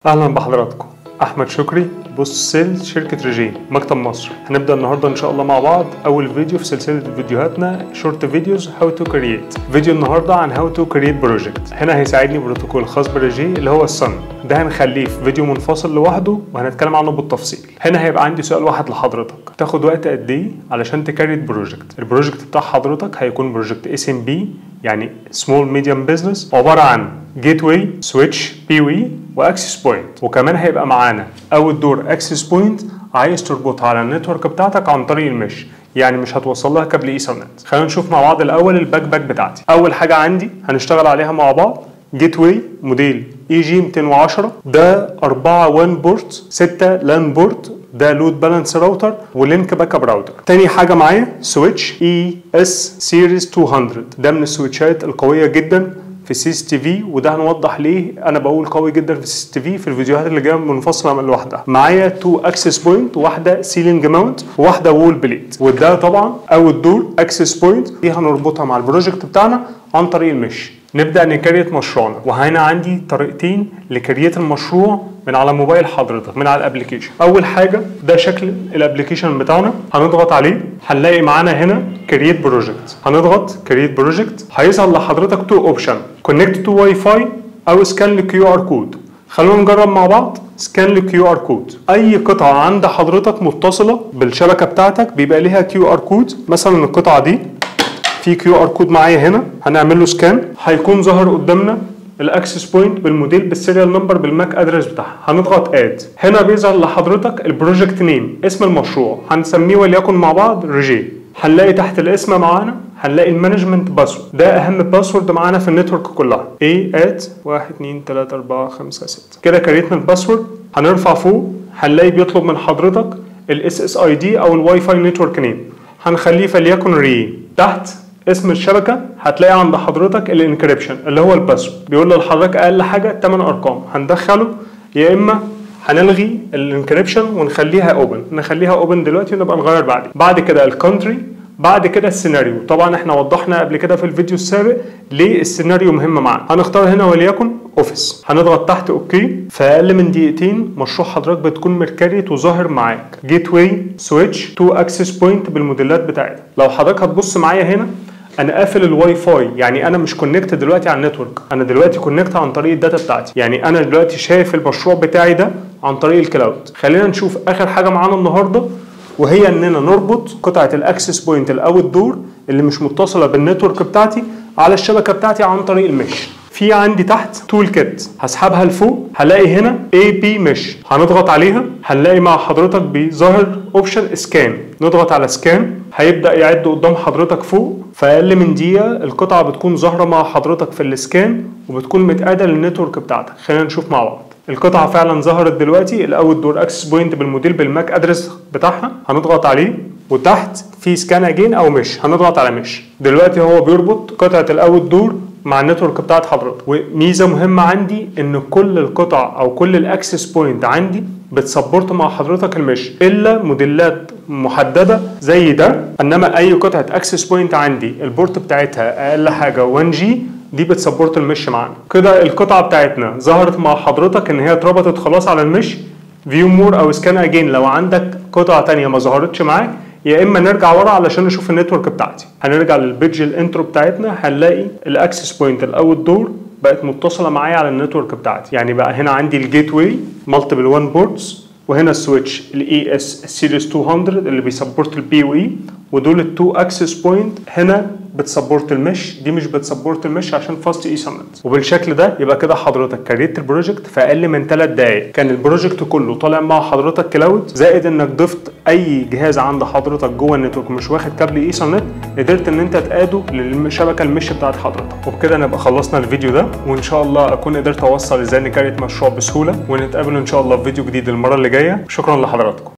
اهلا بحضراتكم احمد شكري بوست سيل شركه ريجين مكتب مصر هنبدا النهارده ان شاء الله مع بعض اول فيديو في سلسله فيديوهاتنا شورت فيديوز هاو تو كرييت فيديو النهارده عن هاو تو كرييت بروجكت هنا هيساعدني بروتوكول خاص بريجي اللي هو السن ده هنخليه في فيديو منفصل لوحده وهنتكلم عنه بالتفصيل هنا هيبقى عندي سؤال واحد لحضرتك تاخد وقت قد ايه علشان تكريت بروجكت البروجكت بتاع حضرتك هيكون بروجكت اس ام بي يعني سمول ميديوم بزنس عباره عن جيت واي سويتش بي وي واكسس بوينت وكمان هيبقى معانا اول دور اكسس بوينت عايز تربطها على النتورك بتاعتك عن طريق المش يعني مش هتوصل لها كابل ايثرنت خلينا نشوف مع بعض الاول الباك باك بتاعتي اول حاجه عندي هنشتغل عليها مع بعض جيت واي موديل اي جي 210 ده 4 1 بورت 6 لان بورت ده لود بالانس راوتر ولينك باك اب راوتر تاني حاجه معايا سويتش اي اس سيريز 200 ده من السويتشات القويه جدا في سيس تي في وده هنوضح ليه انا بقول قوي جدا في سيس تي في في الفيديوهات اللي جايه منفصله من لوحدها معايا تو اكسس بوينت واحده سيلينج ماونت وواحده وول بليت وده طبعا اول دور اكسس بوينت دي هنربطها مع البروجكت بتاعنا عن طريق المش نبدا نكريت مشروعنا وهنا عندي طريقتين لكريت المشروع من على موبايل حضرتك من على الابلكيشن اول حاجه ده شكل الابلكيشن بتاعنا هنضغط عليه هنلاقي معانا هنا كرييت بروجكت هنضغط كرييت بروجكت هيظهر لحضرتك تو اوبشن كونكت تو واي فاي او سكان لكيو ار كود خلونا نجرب مع بعض سكان لكيو ار كود اي قطعه عند حضرتك متصله بالشبكه بتاعتك بيبقى ليها كيو ار كود مثلا القطعه دي في كيو ار كود معايا هنا هنعمل له سكان هيكون ظهر قدامنا الاكسس بوينت بالموديل بالسيريال نمبر بالماك ادرس بتاعها هنضغط اد هنا بيظهر لحضرتك البروجكت نيم اسم المشروع هنسميه وليكن مع بعض ريجي هنلاقي تحت الاسم معانا هنلاقي المانجمنت باسورد ده اهم باسورد معانا في النتورك كلها اي ات 1 2 3 4 5 6 كده كريتنا الباسورد هنرفع فوق هنلاقي بيطلب من حضرتك الاس اس اي دي او الواي فاي نتورك نيم هنخليه فليكن ري تحت اسم الشبكه هتلاقي عند حضرتك الانكريبشن اللي هو الباسورد بيقول لحضرتك اقل حاجه 8 ارقام هندخله يا اما هنلغي الانكريبشن ونخليها اوبن نخليها اوبن دلوقتي ونبقى نغير بعدين بعد كده الكونتري بعد كده السيناريو طبعا احنا وضحنا قبل كده في الفيديو السابق ليه السيناريو مهم معانا هنختار هنا وليكن اوفيس هنضغط تحت اوكي في اقل من دقيقتين مشروع حضرتك بتكون مركريت وظاهر معاك جيت واي سويتش تو اكسس بوينت بالموديلات بتاعتها لو حضرتك هتبص معايا هنا انا قافل الواي فاي يعني انا مش كونكت دلوقتي على النتورك انا دلوقتي كونكت عن طريق الداتا بتاعتي يعني انا دلوقتي شايف المشروع بتاعي ده عن طريق الكلاود خلينا نشوف اخر حاجه معانا النهارده وهي اننا نربط قطعه الاكسس بوينت الاوت دور اللي مش متصله بالنتورك بتاعتي على الشبكه بتاعتي عن طريق المش في عندي تحت تول كيت هسحبها لفوق هلاقي هنا اي بي مش هنضغط عليها هنلاقي مع حضرتك بيظهر اوبشن سكان نضغط على سكان هيبدا يعد قدام حضرتك فوق في اقل من دقيقه القطعه بتكون ظاهره مع حضرتك في السكان وبتكون متقاده للنتورك بتاعتك خلينا نشوف مع بعض القطعه فعلا ظهرت دلوقتي الاول دور اكسس بوينت بالموديل بالماك ادرس بتاعها هنضغط عليه وتحت في سكان اجين او مش هنضغط على مش دلوقتي هو بيربط قطعه الاول دور مع النتورك بتاعت حضرتك وميزه مهمه عندي ان كل القطع او كل الاكسس بوينت عندي بتسبورت مع حضرتك المش الا موديلات محدده زي ده انما اي قطعه اكسس بوينت عندي البورت بتاعتها اقل حاجه 1 جي دي بتسبورت المش معانا كده القطعه بتاعتنا ظهرت مع حضرتك ان هي اتربطت خلاص على المش فيو مور او سكان اجين لو عندك قطعه تانية ما ظهرتش معاك يا اما نرجع ورا علشان نشوف النتورك بتاعتي هنرجع للبيدج الانترو بتاعتنا هنلاقي الاكسس بوينت الاول دور بقت متصله معايا على النتورك بتاعتي يعني بقى هنا عندي الجيت واي مالتيبل 1 بوردز وهنا السويتش الاي اس سيريس 200 اللي بيسبورت البي او اي ودول التو اكسس بوينت هنا بتسبورت المش دي مش بتسبورت المش عشان فاست ايثرنت وبالشكل ده يبقى كده حضرتك كريت البروجكت في اقل من 3 دقائق كان البروجكت كله طالع مع حضرتك كلاود زائد انك ضفت اي جهاز عند حضرتك جوه النتورك مش واخد كابل ايثرنت قدرت ان انت تقاده للشبكه المش بتاعت حضرتك وبكده نبقى خلصنا الفيديو ده وان شاء الله اكون قدرت اوصل ازاي نكريت مشروع بسهوله ونتقابل ان شاء الله في فيديو جديد المره اللي جايه شكرا لحضراتكم